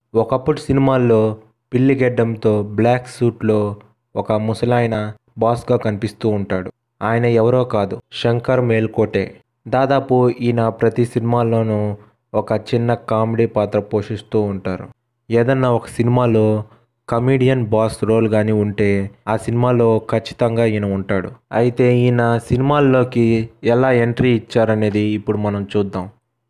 ఒకప్పుడు సినిమాల్లో పిల్లి గెడ్డంతో బ్లాక్ సూట్లో ఒక ముసలాయన బాస్గా కనిపిస్తూ ఉంటాడు ఆయన ఎవరో కాదు శంకర్ మేల్కోటే దాదాపు ఈయన ప్రతి సినిమాల్లోనూ ఒక చిన్న కామెడీ పాత్ర పోషిస్తూ ఉంటారు ఏదన్నా ఒక సినిమాలో కమీడియన్ బాస్ రోల్ కానీ ఉంటే ఆ సినిమాలో ఖచ్చితంగా ఈయన ఉంటాడు అయితే ఈయన సినిమాల్లోకి ఎలా ఎంట్రీ ఇచ్చారనేది ఇప్పుడు మనం చూద్దాం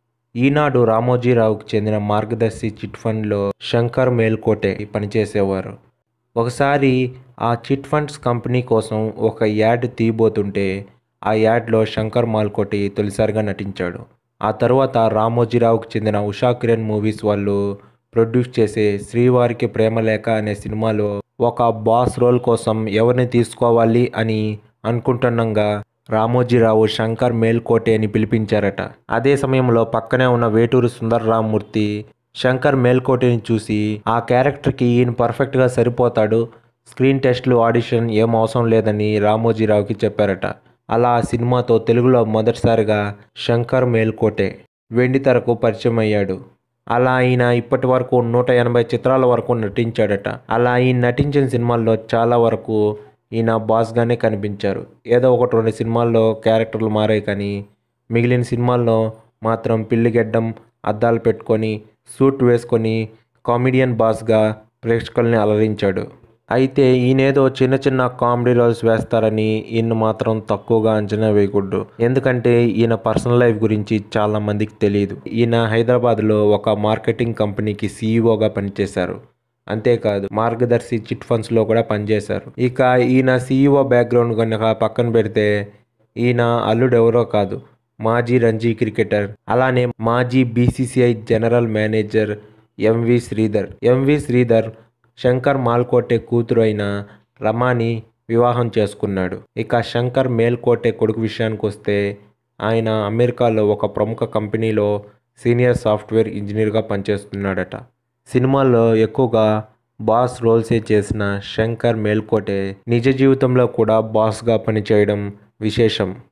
ఈనాడు రామోజీరావుకు చెందిన మార్గదర్శి చిట్ ఫండ్లో శంకర్ మేల్కోటే పనిచేసేవారు ఒకసారి ఆ చిట్ ఫండ్స్ కంపెనీ కోసం ఒక యాడ్ తీయబోతుంటే ఆ యాడ్లో శంకర్ మాల్కోటి తొలిసారిగా నటించాడు ఆ తర్వాత రామోజీరావుకు చెందిన ఉషా కిరణ్ మూవీస్ వాళ్ళు ప్రొడ్యూస్ చేసే శ్రీవారికి ప్రేమలేఖ అనే సినిమాలో ఒక బాస్ రోల్ కోసం ఎవరిని తీసుకోవాలి అని అనుకుంటుండగా రామోజీరావు శంకర్ మేల్కోటే అని పిలిపించారట అదే సమయంలో పక్కనే ఉన్న వేటూరు సుందరరామూర్తి శంకర్ మేల్కోటేని చూసి ఆ క్యారెక్టర్కి ఈయన పర్ఫెక్ట్గా సరిపోతాడు స్క్రీన్ టెస్ట్లు ఆడిషన్ ఏం అవసరం లేదని రామోజీరావుకి చెప్పారట అలా ఆ సినిమాతో తెలుగులో మొదటిసారిగా శంకర్ మేల్కోటే వెండి తెరకు పరిచయం అయ్యాడు అలా ఆయన ఇప్పటి వరకు నూట ఎనభై చిత్రాల వరకు నటించాడట అలా ఈయన నటించిన సినిమాల్లో చాలా వరకు ఈయన బాస్గానే కనిపించారు ఏదో ఒకటి రెండు సినిమాల్లో క్యారెక్టర్లు మారాయి కానీ మిగిలిన సినిమాల్లో మాత్రం పిల్లిగెడ్డం అద్దాలు పెట్టుకొని సూట్ వేసుకొని కామెడియన్ బాస్గా ప్రేక్షకుల్ని అలరించాడు అయితే ఈయనేదో చిన్న చిన్న కామెడీ రోల్స్ వేస్తారని ఈయన మాత్రం తక్కువగా అంచనా వేయకూడదు ఎందుకంటే ఈయన పర్సనల్ లైఫ్ గురించి చాలా మందికి తెలియదు ఈయన హైదరాబాద్లో ఒక మార్కెటింగ్ కంపెనీకి సీఈఓగా పనిచేశారు అంతేకాదు మార్గదర్శి చిట్ ఫండ్స్లో కూడా పనిచేశారు ఇక ఈయన సీఈఓ బ్యాక్గ్రౌండ్ కనుక పక్కన పెడితే ఈయన అల్లుడు ఎవరో కాదు మాజీ రంజీ క్రికెటర్ అలానే మాజీ BCCI general manager M V Sridhar M V Sridhar Shankar Malkote కూతురు అయిన రమాని వివాహం చేసుకున్నాడు ఇక శంకర్ మేల్కోటే కొడుకు విషయానికి వస్తే ఆయన అమెరికాలో ఒక ప్రముఖ కంపెనీలో సీనియర్ సాఫ్ట్వేర్ ఇంజనీర్గా పనిచేస్తున్నాడట సినిమాల్లో ఎక్కువగా బాస్ రోల్సే చేసిన శంకర్ మేల్కోటే నిజ జీవితంలో కూడా బాస్గా పనిచేయడం విశేషం